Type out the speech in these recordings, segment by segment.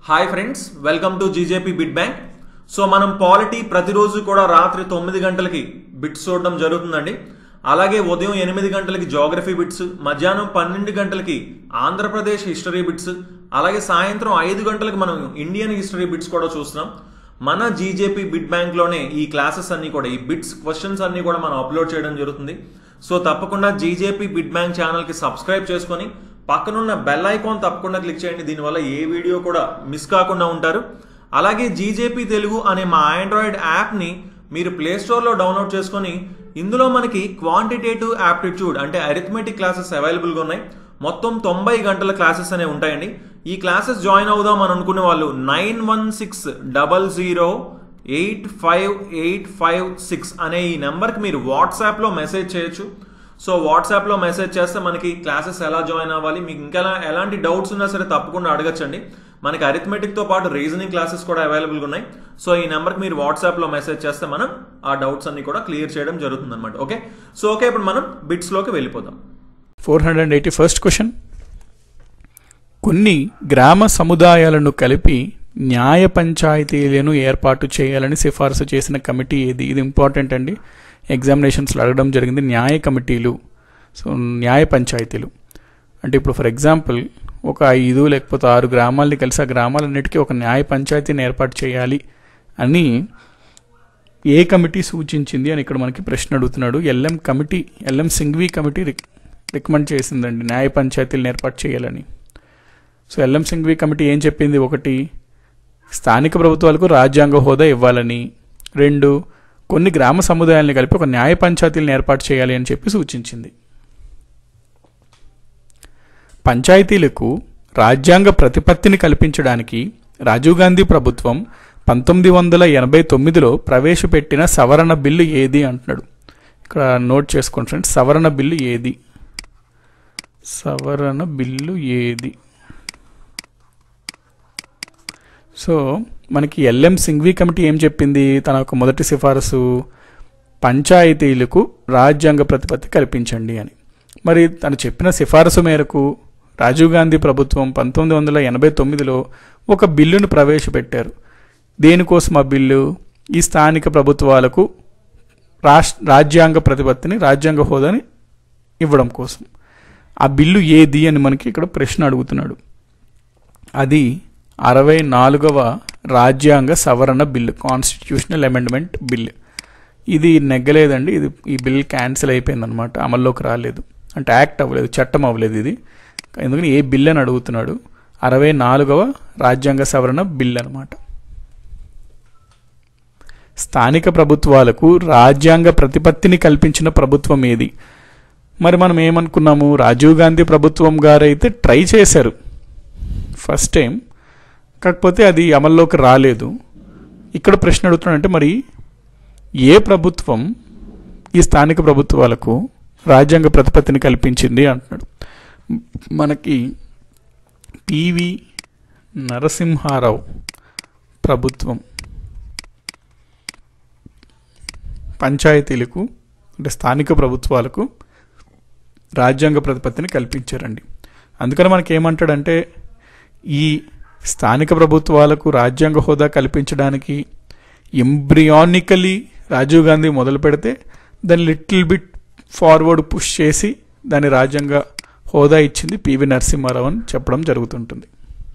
hi friends welcome to GJP bit bank so మనం polity ప్రతిరోజు కూడా రాత్రి తొమ్మిది గంటలకి బిట్స్ చూడడం జరుగుతుందండి అలాగే ఉదయం ఎనిమిది గంటలకి జోగ్రఫీ బిట్స్ మధ్యాహ్నం పన్నెండు గంటలకి ఆంధ్రప్రదేశ్ హిస్టరీ బిట్స్ అలాగే సాయంత్రం ఐదు గంటలకు మనం ఇండియన్ హిస్టరీ బిట్స్ కూడా చూస్తున్నాం మన జీజేపీ బిట్ బ్యాంక్లోనే ఈ క్లాసెస్ అన్ని కూడా ఈ బిట్స్ క్వశ్చన్స్ అన్ని కూడా మనం అప్లోడ్ చేయడం జరుగుతుంది సో తప్పకుండా జీజేపీ బిట్ బ్యాంక్ ఛానల్కి సబ్స్క్రైబ్ చేసుకొని పక్కనున్న బెల్ ఐకాన్ తప్పకుండా క్లిక్ చేయండి దీనివల్ల ఏ వీడియో కూడా మిస్ కాకుండా ఉంటారు అలాగే జీజేపీ తెలుగు అనే మా ఆండ్రాయిడ్ యాప్ని మీరు ప్లే స్టోర్లో డౌన్లోడ్ చేసుకొని ఇందులో మనకి క్వాంటిటేటివ్ యాప్టిట్యూడ్ అంటే అరిథమెటిక్ క్లాసెస్ అవైలబుల్గా ఉన్నాయి మొత్తం తొంభై గంటల క్లాసెస్ అనేవి ఉంటాయండి ఈ క్లాసెస్ జాయిన్ అవుదాం అని అనుకునే వాళ్ళు nine one six double zero eight five eight five six అనే ఈ నెంబర్కి మీరు వాట్సాప్లో మెసేజ్ చేయొచ్చు సో వాట్సాప్లో మెసేజ్ చేస్తే మనకి క్లాసెస్ ఎలా జాయిన్ అవ్వాలి మీకు ఇంకా ఎలాంటి డౌట్స్ ఉన్నా సరే తప్పకుండా అడగచ్చండి మనకి అరిథమెటిక్తో పాటు రీజనింగ్ క్లాసెస్ కూడా అవైలబుల్గా ఉన్నాయి సో ఈ నెంబర్కి మీరు వాట్సాప్లో మెసేజ్ చేస్తే మనం ఆ డౌట్స్ అన్ని కూడా క్లియర్ చేయడం జరుగుతుంది అనమాట ఓకే సో ఓకే ఇప్పుడు మనం బిట్స్లోకి వెళ్ళిపోదాం four hundred eighty first question కొన్ని గ్రామ సముదాయాలను కలిపి న్యాయ పంచాయతీలను ఏర్పాటు చేయాలని సిఫారసు చేసిన కమిటీ ఏది ఇది ఇంపార్టెంట్ అండి ఎగ్జామినేషన్స్లో అడగడం జరిగింది న్యాయ కమిటీలు సో న్యాయ పంచాయతీలు అంటే ఇప్పుడు ఫర్ ఎగ్జాంపుల్ ఒక ఐదు లేకపోతే ఆరు గ్రామాల్ని కలిసి ఆ గ్రామాలన్నిటికీ ఒక న్యాయ పంచాయతీని ఏర్పాటు చేయాలి అని ఏ కమిటీ సూచించింది అని ఇక్కడ మనకి ప్రశ్న అడుగుతున్నాడు LM committee LM Singhvi committee రిక్ రికమెండ్ చేసిందండి న్యాయ పంచాయతీలను ఏర్పాటు చేయాలని సో ఎల్ఎం సింఘ్వి కమిటీ ఏం చెప్పింది ఒకటి స్థానిక ప్రభుత్వాలకు రాజ్యాంగ హోదా ఇవ్వాలని రెండు కొన్ని గ్రామ సముదాయాలను కలిపి ఒక న్యాయ పంచాయతీలను ఏర్పాటు చేయాలి అని చెప్పి సూచించింది పంచాయతీలకు రాజ్యాంగ ప్రతిపత్తిని కల్పించడానికి రాజీవ్ గాంధీ ప్రభుత్వం పంతొమ్మిది వందల ఎనభై తొమ్మిదిలో ప్రవేశపెట్టిన సవరణ బిల్లు ఏది అంటున్నాడు ఇక్కడ నోట్ చేసుకోండి ఫ్రెండ్స్ సవరణ బిల్లు ఏది సవరణ బిల్లు ఏది సో మనకి ఎల్ఎం సింఘ్వి కమిటీ ఏం చెప్పింది తన యొక్క మొదటి సిఫారసు పంచాయతీలకు రాజ్యాంగ ప్రతిపత్తి కల్పించండి అని మరి తను చెప్పిన సిఫారసు మేరకు రాజీవ్ గాంధీ ప్రభుత్వం పంతొమ్మిది వందల ఎనభై తొమ్మిదిలో ఒక బిల్లును ప్రవేశపెట్టారు దేనికోసం ఆ బిల్లు ఈ స్థానిక ప్రభుత్వాలకు రాష్ట్ర రాజ్యాంగ ప్రతిపత్తిని రాజ్యాంగ హోదాని ఇవ్వడం కోసం ఆ బిల్లు ఏది అని మనకి ఇక్కడ ప్రశ్న అడుగుతున్నాడు అది అరవై నాలుగవ రాజ్యాంగ సవరణ బిల్లు కాన్స్టిట్యూషనల్ అమెండ్మెంట్ బిల్ ఇది నెగ్గలేదండి ఇది ఈ బిల్ క్యాన్సిల్ అయిపోయింది అనమాట అమల్లోకి రాలేదు అంటే యాక్ట్ అవ్వలేదు చట్టం అవ్వలేదు ఇది ఎందుకని ఏ బిల్ అని అడుగుతున్నాడు అరవై నాలుగవ రాజ్యాంగ సవరణ బిల్ అనమాట స్థానిక ప్రభుత్వాలకు రాజ్యాంగ ప్రతిపత్తిని కల్పించిన ప్రభుత్వం ఏది మరి మనం ఏమనుకున్నాము రాజీవ్ గాంధీ ప్రభుత్వం గారైతే ట్రై చేశారు ఫస్ట్ టైం కాకపోతే అది అమల్లోకి రాలేదు ఇక్కడ ప్రశ్న అడుగుతున్నాడంటే మరి ఏ ప్రభుత్వం ఈ స్థానిక ప్రభుత్వాలకు రాజ్యాంగ ప్రతిపత్తిని కల్పించింది అంటున్నాడు మనకి పివి నరసింహారావు ప్రభుత్వం పంచాయతీలకు అంటే స్థానిక ప్రభుత్వాలకు రాజ్యాంగ ప్రతిపత్తిని కల్పించారండి అందుకని మనకి ఏమంటాడంటే ఈ స్థానిక ప్రభుత్వాలకు రాజ్యాంగ హోదా కల్పించడానికి ఎంబ్రియానికలీ రాజీవ్ గాంధీ మొదలు పెడితే దాన్ని లిటిల్ బిట్ ఫార్వర్డ్ పుష్ చేసి దాని రాజ్యాంగ హోదా ఇచ్చింది పివి నరసింహారావు అని చెప్పడం జరుగుతుంటుంది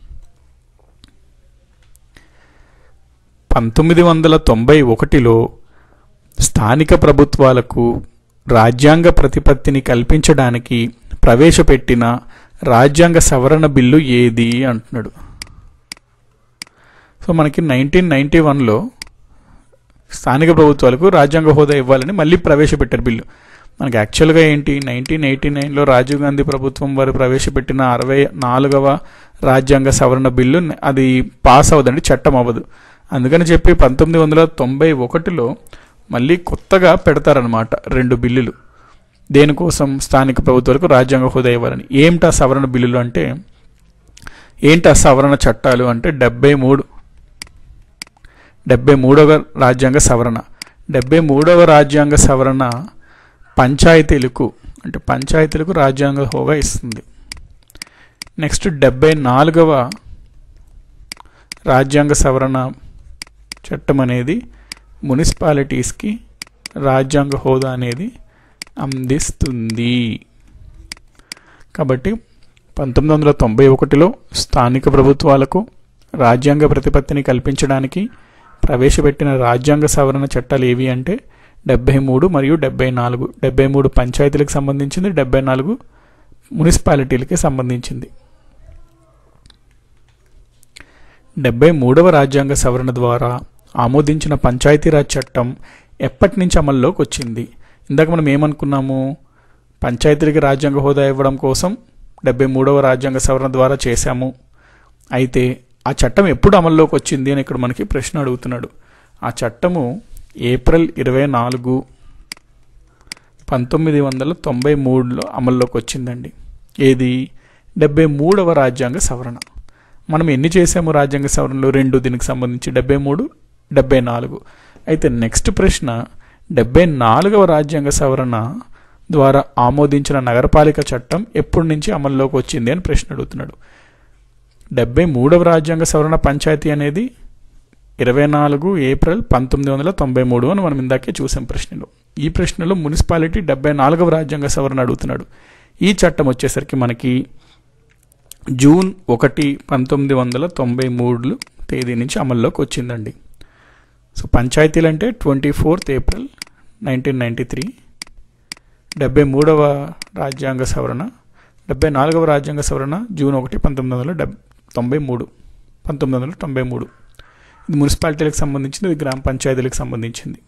పంతొమ్మిది వందల తొంభై ఒకటిలో స్థానిక ప్రభుత్వాలకు రాజ్యాంగ ప్రతిపత్తిని కల్పించడానికి ప్రవేశపెట్టిన రాజ్యాంగ సవరణ బిల్లు ఏది అంటున్నాడు సో మనకి నైన్టీన్ నైంటీ వన్లో స్థానిక ప్రభుత్వాలకు రాజ్యాంగ హోదా ఇవ్వాలని మళ్ళీ ప్రవేశపెట్టారు బిల్లు మనకి యాక్చువల్గా ఏంటి నైన్టీన్ ఎయిటీ నైన్లో రాజీవ్ గాంధీ ప్రభుత్వం వారు ప్రవేశపెట్టిన అరవై నాలుగవ రాజ్యాంగ సవరణ బిల్లు అది పాస్ అవ్వదండి చట్టం అవ్వదు అందుకని చెప్పి పంతొమ్మిది వందల తొంభై ఒకటిలో మళ్ళీ కొత్తగా పెడతారనమాట రెండు బిల్లులు దేనికోసం స్థానిక ప్రభుత్వాలకు రాజ్యాంగ హోదా ఇవ్వాలని ఏమిటా సవరణ బిల్లులు అంటే ఏంటా సవరణ చట్టాలు అంటే డెబ్బై మూడు డెబ్బై మూడవ రాజ్యాంగ సవరణ డెబ్బై మూడవ రాజ్యాంగ సవరణ పంచాయతీలకు అంటే పంచాయతీలకు రాజ్యాంగ హోదా ఇస్తుంది నెక్స్ట్ డెబ్బై నాలుగవ రాజ్యాంగ సవరణ చట్టం అనేది మున్సిపాలిటీస్కి రాజ్యాంగ హోదా అనేది అందిస్తుంది కాబట్టి పంతొమ్మిది వందల తొంభై ఒకటిలో స్థానిక ప్రభుత్వాలకు రాజ్యాంగ ప్రతిపత్తిని కల్పించడానికి ప్రవేశపెట్టిన రాజ్యాంగ సవరణ చట్టాలు ఏవి అంటే డెబ్బై మూడు మరియు డెబ్బై నాలుగు డెబ్బై మూడు పంచాయతీలకు సంబంధించింది డెబ్బై నాలుగు మున్సిపాలిటీలకి సంబంధించింది డెబ్బై మూడవ రాజ్యాంగ సవరణ ద్వారా ఆమోదించిన పంచాయతీరాజ్ చట్టం ఎప్పటి నుంచి అమల్లోకి వచ్చింది ఇందాక మనం ఏమనుకున్నాము పంచాయతీలకి రాజ్యాంగ హోదా ఇవ్వడం కోసం డెబ్బై మూడవ రాజ్యాంగ సవరణ ద్వారా చేశాము అయితే ఆ చట్టం ఎప్పుడు అమల్లోకి వచ్చింది అని ఇక్కడ మనకి ప్రశ్న అడుగుతున్నాడు ఆ చట్టము ఏప్రిల్ ఇరవై నాలుగు పంతొమ్మిది వందల తొంభై మూడులో అమల్లోకి వచ్చిందండి ఏది డెబ్బై మూడవ రాజ్యాంగ సవరణ మనం ఎన్ని చేసాము రాజ్యాంగ సవరణలు రెండు దీనికి సంబంధించి డెబ్బై మూడు డెబ్బై నాలుగు అయితే నెక్స్ట్ ప్రశ్న డెబ్బై నాలుగవ రాజ్యాంగ సవరణ ద్వారా ఆమోదించిన నగరపాలిక చట్టం ఎప్పటి నుంచి అమల్లోకి వచ్చింది అని ప్రశ్న అడుగుతున్నాడు డెబ్బై మూడవ రాజ్యాంగ సవరణ పంచాయతీ అనేది ఇరవై నాలుగు ఏప్రిల్ పంతొమ్మిది వందల తొంభై మూడు అని మనం ఇందాకే చూసాం ప్రశ్నలో ఈ ప్రశ్నలో మున్సిపాలిటీ డెబ్బై నాలుగవ రాజ్యాంగ సవరణ అడుగుతున్నాడు ఈ చట్టం వచ్చేసరికి మనకి జూన్ ఒకటి పంతొమ్మిది వందల తొంభై మూడు తేదీ నుంచి అమల్లోకి వచ్చిందండి సో పంచాయతీలు అంటే twenty fourth April nineteen ninety three డెబ్బై మూడవ రాజ్యాంగ సవరణ డెబ్బై నాలుగవ రాజ్యాంగ సవరణ జూన్ ఒకటి పంతొమ్మిది వందల డెబ్ తొంభై మూడు పంతొమ్మిది వందల తొంభై మూడు ఇది మున్సిపాలిటీలకు సంబంధించింది ఇది గ్రామ పంచాయతీలకు సంబంధించింది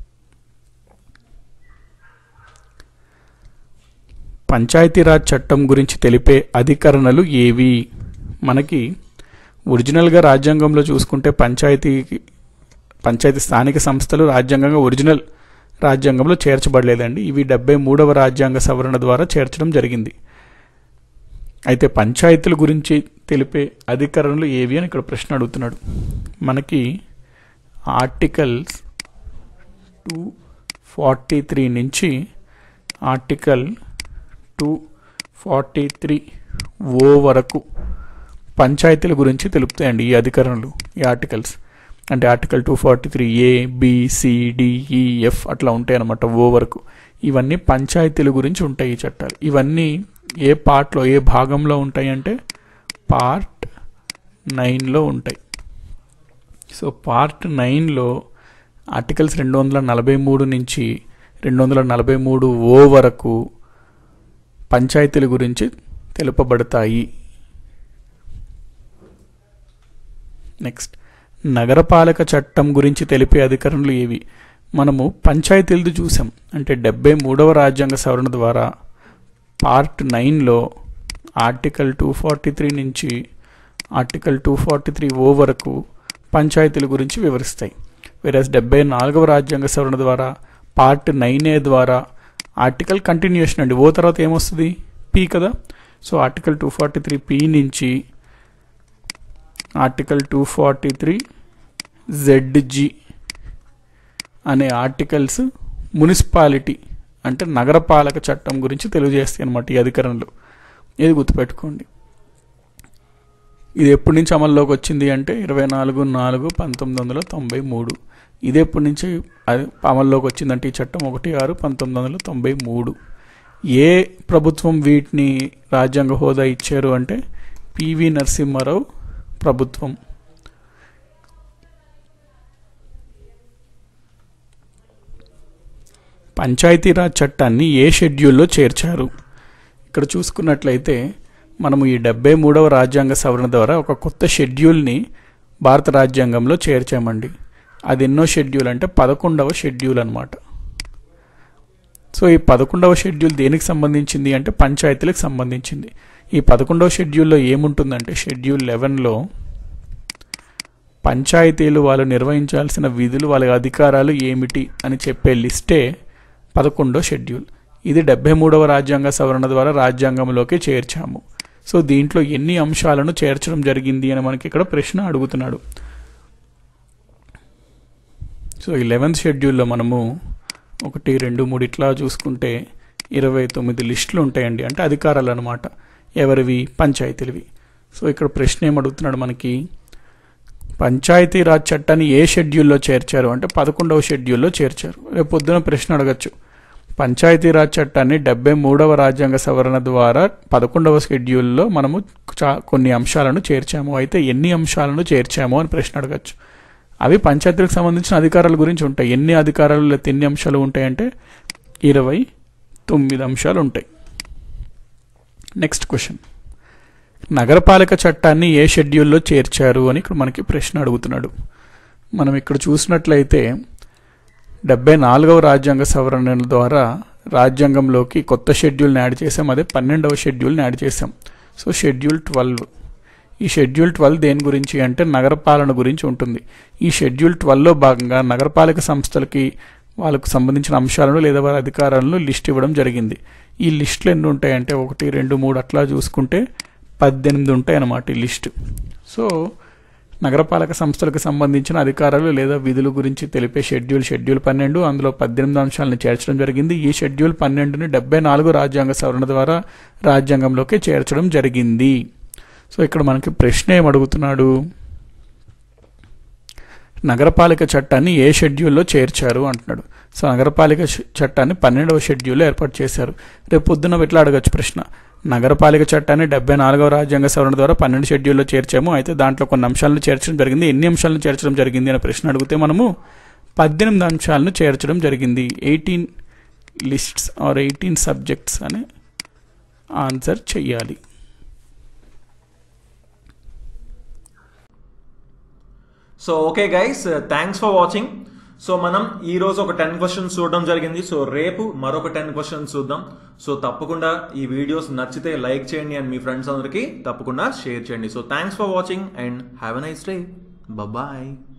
పంచాయతీరాజ్ చట్టం గురించి తెలిపే అధికరణలు ఏవి మనకి ఒరిజినల్గా రాజ్యాంగంలో చూసుకుంటే పంచాయతీకి పంచాయతీ స్థానిక సంస్థలు రాజ్యాంగంగా ఒరిజినల్ రాజ్యాంగంలో చేర్చబడలేదండి ఇవి డెబ్బై మూడవ రాజ్యాంగ సవరణ ద్వారా చేర్చడం జరిగింది అయితే పంచాయతీల గురించి తెలిపే అధికరణలు ఏవి అని ఇక్కడ ప్రశ్న అడుగుతున్నాడు మనకి ఆర్టికల్స్ టూ ఫార్టీ త్రీ నుంచి article two forty three O వరకు పంచాయతీల గురించి తెలుపుతాయండి ఈ అధికరణలు ఈ ఆర్టికల్స్ అంటే article two forty three A B C D E F అట్లా ఉంటాయి అన్నమాట ఓ వరకు ఇవన్నీ పంచాయతీల గురించి ఉంటాయి ఈ చట్టాలు ఇవన్నీ ఏ పార్ట్లో ఏ భాగంలో ఉంటాయి అంటే పార్ట్ నైన్లో ఉంటాయి సో పార్ట్ నైన్లో ఆర్టికల్స్ రెండు వందల నలభై మూడు నుంచి రెండు వందల నలభై మూడు ఓ వరకు పంచాయతీల గురించి తెలుపబడతాయి నెక్స్ట్ నగరపాలక చట్టం గురించి తెలిపే అధికారులు ఏవి మనము పంచాయతీలది చూసాం అంటే డెబ్బై మూడవ రాజ్యాంగ సవరణ ద్వారా పార్ట్ నైన్లో ఆర్టికల్ టూ ఫార్టీ త్రీ నుంచి article two forty three O వరకు పంచాయతీల గురించి వివరిస్తాయి వేరేస్ డెబ్బై నాలుగవ రాజ్యాంగ సవరణ ద్వారా పార్ట్ నైన్ ఏ ద్వారా ఆర్టికల్ కంటిన్యూషన్ అండి ఓ తర్వాత ఏమొస్తుంది పీ కదా so article two forty three P నుంచి article two forty three Z G అనే ఆర్టికల్స్ మున్సిపాలిటీ అంటే నగరపాలక చట్టం గురించి తెలియజేస్తాయి అనమాట ఈ అధికరణలు ఇది గుర్తుపెట్టుకోండి ఇది ఎప్పటి నుంచి అమల్లోకి వచ్చింది అంటే ఇరవై నాలుగు నాలుగు పంతొమ్మిది వందల తొంభై మూడు ఇది ఎప్పటి నుంచి అది అమల్లోకి వచ్చిందంటే ఈ చట్టం ఒకటి ఆరు పంతొమ్మిది వందల తొంభై మూడు ఏ ప్రభుత్వం వీటిని రాజ్యాంగ హోదా ఇచ్చారు అంటే పివి నరసింహారావు ప్రభుత్వం పంచాయతీరాజ్ చట్టాన్ని ఏ షెడ్యూల్లో చేర్చారు ఇక్కడ చూసుకున్నట్లయితే మనము ఈ డెబ్బై మూడవ రాజ్యాంగ సవరణ ద్వారా ఒక కొత్త షెడ్యూల్ని భారత రాజ్యాంగంలో చేర్చామండి అది ఎన్నో షెడ్యూల్ అంటే పదకొండవ షెడ్యూల్ అనమాట సో ఈ పదకొండవ షెడ్యూల్ దేనికి సంబంధించింది అంటే పంచాయతీలకు సంబంధించింది ఈ పదకొండవ షెడ్యూల్లో ఏముంటుందంటే షెడ్యూల్ లెవెన్లో పంచాయతీలు వాళ్ళు నిర్వహించాల్సిన విధులు వాళ్ళ అధికారాలు ఏమిటి అని చెప్పే లిస్టే పదకొండో షెడ్యూల్ ఇది డెబ్బై మూడవ రాజ్యాంగ సవరణ ద్వారా రాజ్యాంగంలోకి చేర్చాము సో దీంట్లో ఎన్ని అంశాలను చేర్చడం జరిగింది అని మనకి ఇక్కడ ప్రశ్న అడుగుతున్నాడు సో ఈ లెవెన్త్ షెడ్యూల్లో మనము ఒకటి రెండు మూడు ఇట్లా చూసుకుంటే ఇరవై తొమ్మిది లిస్టులు ఉంటాయండి అంటే అధికారాలు అనమాట ఎవరివి పంచాయతీలవి సో ఇక్కడ ప్రశ్న ఏమడుగుతున్నాడు మనకి పంచాయతీరాజ్ చట్టాన్ని ఏ షెడ్యూల్లో చేర్చారు అంటే పదకొండవ షెడ్యూల్లో చేర్చారు రేపు పొద్దున ప్రశ్న అడగచ్చు పంచాయతీరాజ్ చట్టాన్ని డెబ్బై మూడవ రాజ్యాంగ సవరణ ద్వారా పదకొండవ షెడ్యూల్లో మనము చా- కొన్ని అంశాలను చేర్చాము అయితే ఎన్ని అంశాలను చేర్చాము అని ప్రశ్న అడగచ్చు అవి పంచాయతీలకు సంబంధించిన అధికారాల గురించి ఉంటాయి ఎన్ని అధికారాలు లేకపోతే ఎన్ని అంశాలు ఉంటాయంటే ఇరవై తొమ్మిది అంశాలు ఉంటాయి నెక్స్ట్ క్వశ్చన్ నగరపాలక చట్టాన్ని ఏ షెడ్యూల్లో చేర్చారు అని ఇక్కడ మనకి ప్రశ్న అడుగుతున్నాడు మనం ఇక్కడ చూసినట్లయితే డెబ్బై నాలుగవ రాజ్యాంగ సవరణ ద్వారా రాజ్యాంగంలోకి కొత్త షెడ్యూల్ని యాడ్ చేసాం అదే పన్నెండవ షెడ్యూల్ని యాడ్ చేసాం సో షెడ్యూల్ ట్వెల్వ్ ఈ షెడ్యూల్ ట్వెల్వ్ దేని గురించి అంటే నగరపాలన గురించి ఉంటుంది ఈ షెడ్యూల్ ట్వెల్వ్లో భాగంగా నగరపాలక సంస్థలకి వాళ్ళకు సంబంధించిన అంశాలను లేదా వారి అధికారాలను లిస్ట్ ఇవ్వడం జరిగింది ఈ లిస్టులు ఎన్ని ఉంటాయంటే ఒకటి రెండు మూడు అట్లా చూసుకుంటే పద్దెనిమిది ఉంటాయి అన్నమాట ఈ లిస్ట్ సో నగరపాలక సంస్థలకు సంబంధించిన అధికారాలు లేదా విధుల గురించి తెలిపే షెడ్యూల్ షెడ్యూల్ పన్నెండు అందులో పద్దెనిమిది అంశాలను చేర్చడం జరిగింది ఈ షెడ్యూల్ పన్నెండుని డెబ్బై నాలుగు రాజ్యాంగ సవరణ ద్వారా రాజ్యాంగంలోకి చేర్చడం జరిగింది సో ఇక్కడ మనకి ప్రశ్న ఏం అడుగుతున్నాడు నగరపాలిక చట్టాన్ని ఏ షెడ్యూల్లో చేర్చారు అంటున్నాడు సో నగరపాలిక ష- చట్టాన్ని పన్నెండవ షెడ్యూల్లో ఏర్పాటు చేశారు రేపు పొద్దున్న ఇట్లా అడగచ్చు ప్రశ్న నగరపాలిక చట్టాన్ని డెబ్బై నాలుగవ రాజ్యాంగ సవరణ ద్వారా పన్నెండు షెడ్యూల్లో చేర్చాము అయితే దాంట్లో కొన్ని అంశాలను చేర్చడం జరిగింది ఎన్ని అంశాలను చేర్చడం జరిగింది అనే ప్రశ్న అడిగితే మనము పద్దెనిమిది అంశాలను చేర్చడం జరిగింది eighteen lists or eighteen subjects అని ఆన్సర్ చెయ్యాలి so okay guys thanks for watching so మనం ఈ రోజు ఒక టెన్ క్వశ్చన్స్ చూడడం జరిగింది సో రేపు మరొక టెన్ క్వశ్చన్స్ చూద్దాం సో తప్పకుండా ఈ వీడియోస్ నచ్చితే లైక్ చేయండి అండ్ మీ ఫ్రెండ్స్ అందరికీ తప్పకుండా షేర్ చేయండి so thanks for watching and have a nice day bye